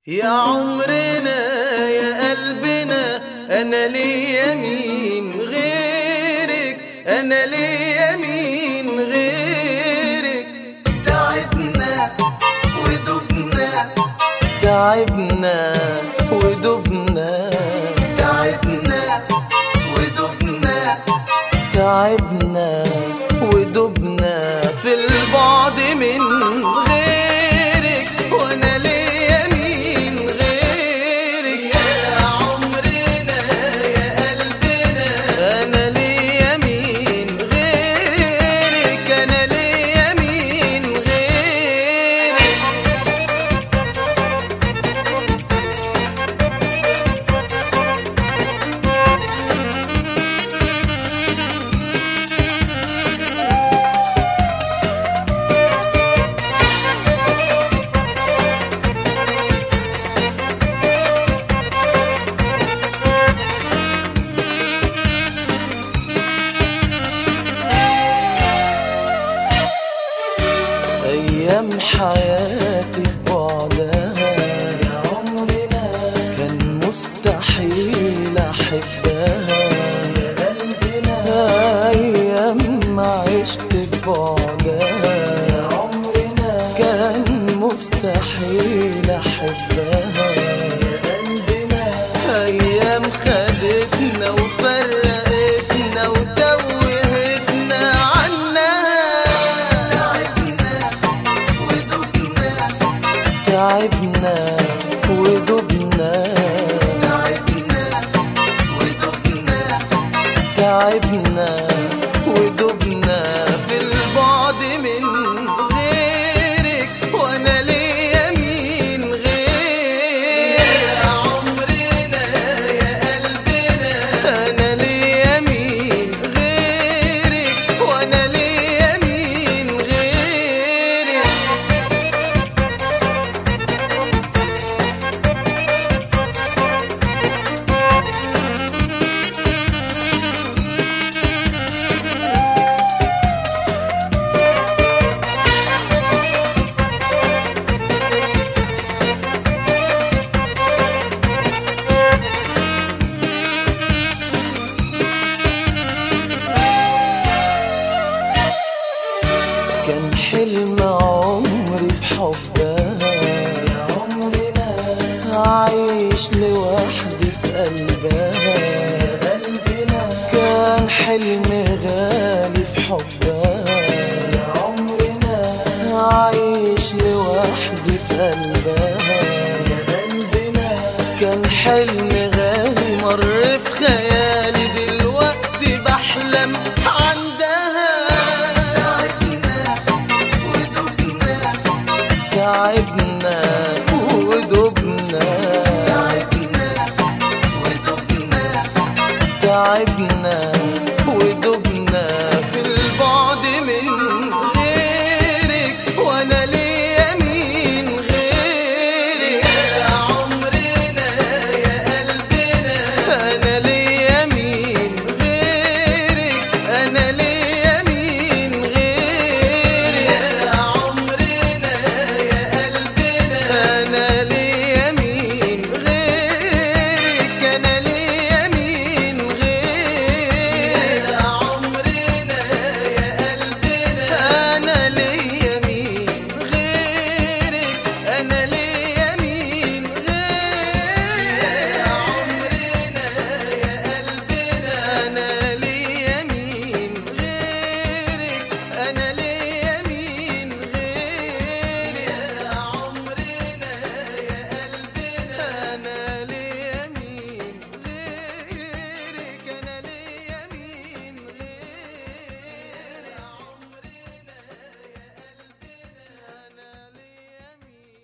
يا عمرنا يا قلبنا انا ليا مين غيرك انا ليا مين غيرك تعبنا ودبنا تعبنا ودبنا تعبنا ودبنا تعبنا ودبنا في البعد من غيرك وانا ليا مين غيرك يا عمرنا يا قلبنا انا ليا مين غيرك انا ليا مين غيرك أيام حياتي في بعدها يا عمرنا كان مستحيل أحبها يا قلبنا أيام ما عشت في بعدها يا عمرنا كان مستحيل أحبها يا قلبنا أيام خدتنا وفرقتنا وتوهتنا عنها تعبنا ودبنا تعبنا ودبنا في البعد من غيرك وانا ليا مين غيرك يا عمرنا يا قلبنا انا ليا مين غيرك وانا ليا مين غيرك كان حلم عمري في حبها يا عمرنا عايش لوحدي في قلبها يا قلبنا كان حلم غالي في حبها يا عمرنا عايش لوحدي في قلبها يا قلبنا كان حلم غالي مر في خيالي دلوقتي بحلم عندها تعبنا ودبنا تعبنا ودبنا في البعد من غيرك وانا ليا مين غيرك يا عمرنا يا قلبنا انا ليا مين غيرك انا ليا مين غيرك يا عمرنا يا قلبنا انا ليا مين غيرك انا ليا مين غيرك يا عمرنا يا قلبنا انا ليا مين غيرك انا ليا مين غيرك يا عمرنا يا قلبنا انا ليا مين غيرك انا ليا مين غيرك يا عمرنا يا قلبنا انا ليا مين غيرك انا ليا مين غيرك يا عمرنا يا قلبنا انا ليا مين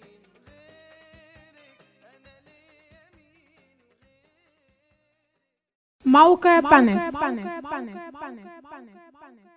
غيرك انا ليا مين موقع بانل